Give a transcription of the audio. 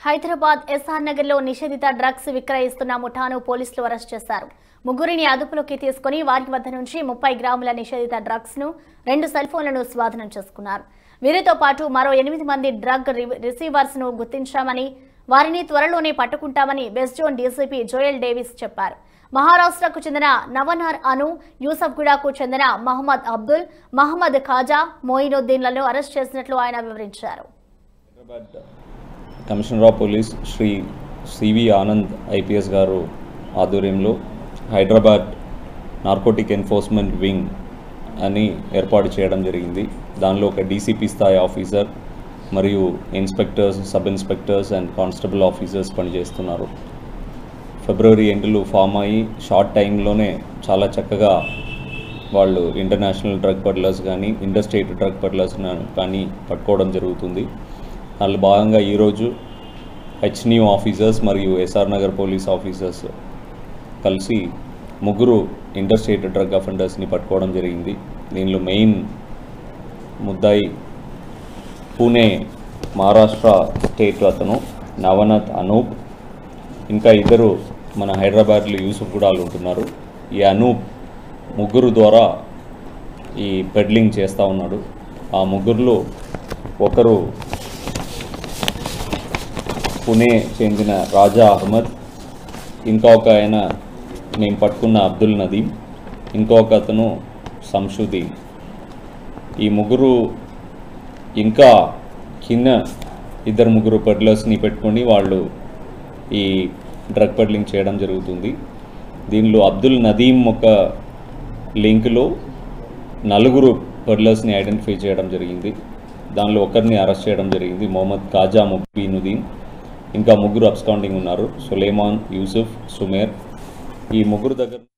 Hyderabad SR Nagar లో నిషేధిత drugs విక్రయిస్తున్న ముఠాను పోలీసులు అరెస్ట్ చేశారు ముగ్గురిని అదుపులోకి తీసుకుని వారి వద్ద నుంచి ముప్పై గ్రాముల నిషేధిత డ్రగ్స్ ను రెండు సెల్ ఫోన్లను స్వాధీనం చేసుకున్నారు వీరితో పాటు మరో ఎనిమిది మంది డ్రగ్ రి- రిసీవర్స్ ను గుర్తించామని వారిని త్వరలోనే పట్టుకుంటామని west zone DCP Joel Davis చెప్పారు మహారాష్ట్రకు చెందిన నవనార్ అను యూసఫ్గూడకు చెందిన మహమ్మద్ అబ్దుల్ మహమ్మద్ ఖాజా మోయినుద్దీన్లను అరెస్ట్ చేసినట్లు ఆయన వివరించారు Hyderabad commissioner of police Shri CV Anand IPS గారు ఆధ్వర్యంలో హైదరాబాద్ నార్కోటిక్ ఎన్ఫోర్స్మెంట్ వింగ్ అని ఏర్పాటు చేయడం జరిగింది దానిలో ఒక డీసీపీ స్థాయి ఆఫీసర్ మరియు inspectors sub inspectors and constable officers పనిచేస్తున్నారు ఫిబ్రవరి ఎండ్లు ఫామ్ అయ్యి షార్ట్ టైంలోనే చాలా చక్కగా వాళ్ళు ఇంటర్నేషనల్ డ్రగ్ పడ్లర్స్ కానీ ఇండస్ట్రేట్ డ్రగ్ పడ్లర్స్ కానీ పట్టుకోవడం జరుగుతుంది దానిలో భాగంగా ఈరోజు హెచ్న్యూ ఆఫీసర్స్ మరియు ఎస్ఆర్ నగర్ పోలీస్ ఆఫీసర్స్ కలిసి ముగ్గురు ఇండస్ట్రేట్ డ్రగ్ అఫెండర్స్ని పట్టుకోవడం జరిగింది దీనిలో మెయిన్ ముద్దాయి పూణే మహారాష్ట్ర స్టేట్ అతను నవనత్ అనూప్ ఇంకా ఇద్దరు మన హైదరాబాద్లో యూసుఫ్ గూడాలు ఉంటున్నారు ఈ అనూప్ ముగ్గురు ద్వారా ఈ పెడ్లింగ్ చేస్తూ ఉన్నాడు ఆ ముగ్గురులో ఒకరు పుణే చెందిన రాజా అహ్మద్ ఇంకా ఒక ఆయన మేము పట్టుకున్న అబ్దుల్ నదీం ఇంకొక అతను సంషుదీన్ ఈ ముగ్గురు ఇంకా కింద ఇద్దరు ముగ్గురు పెడ్లర్స్ని పెట్టుకొని వాళ్ళు ఈ డ్రగ్ పెడ్లింగ్ చేయడం జరుగుతుంది దీనిలో అబ్దుల్ నదీం ఒక లింక్లో నలుగురు పెడ్లర్స్ని ఐడెంటిఫై చేయడం జరిగింది దానిలో ఒకరిని అరెస్ట్ చేయడం జరిగింది మొహమ్మద్ కాజా ముబీనుద్దీన్ ఇంకా ముగ్గురు అబ్స్కాండింగ్ ఉన్నారు సులేమాన్ యూసుఫ్ సుమేర్ ఈ ముగ్గురు దగ్గర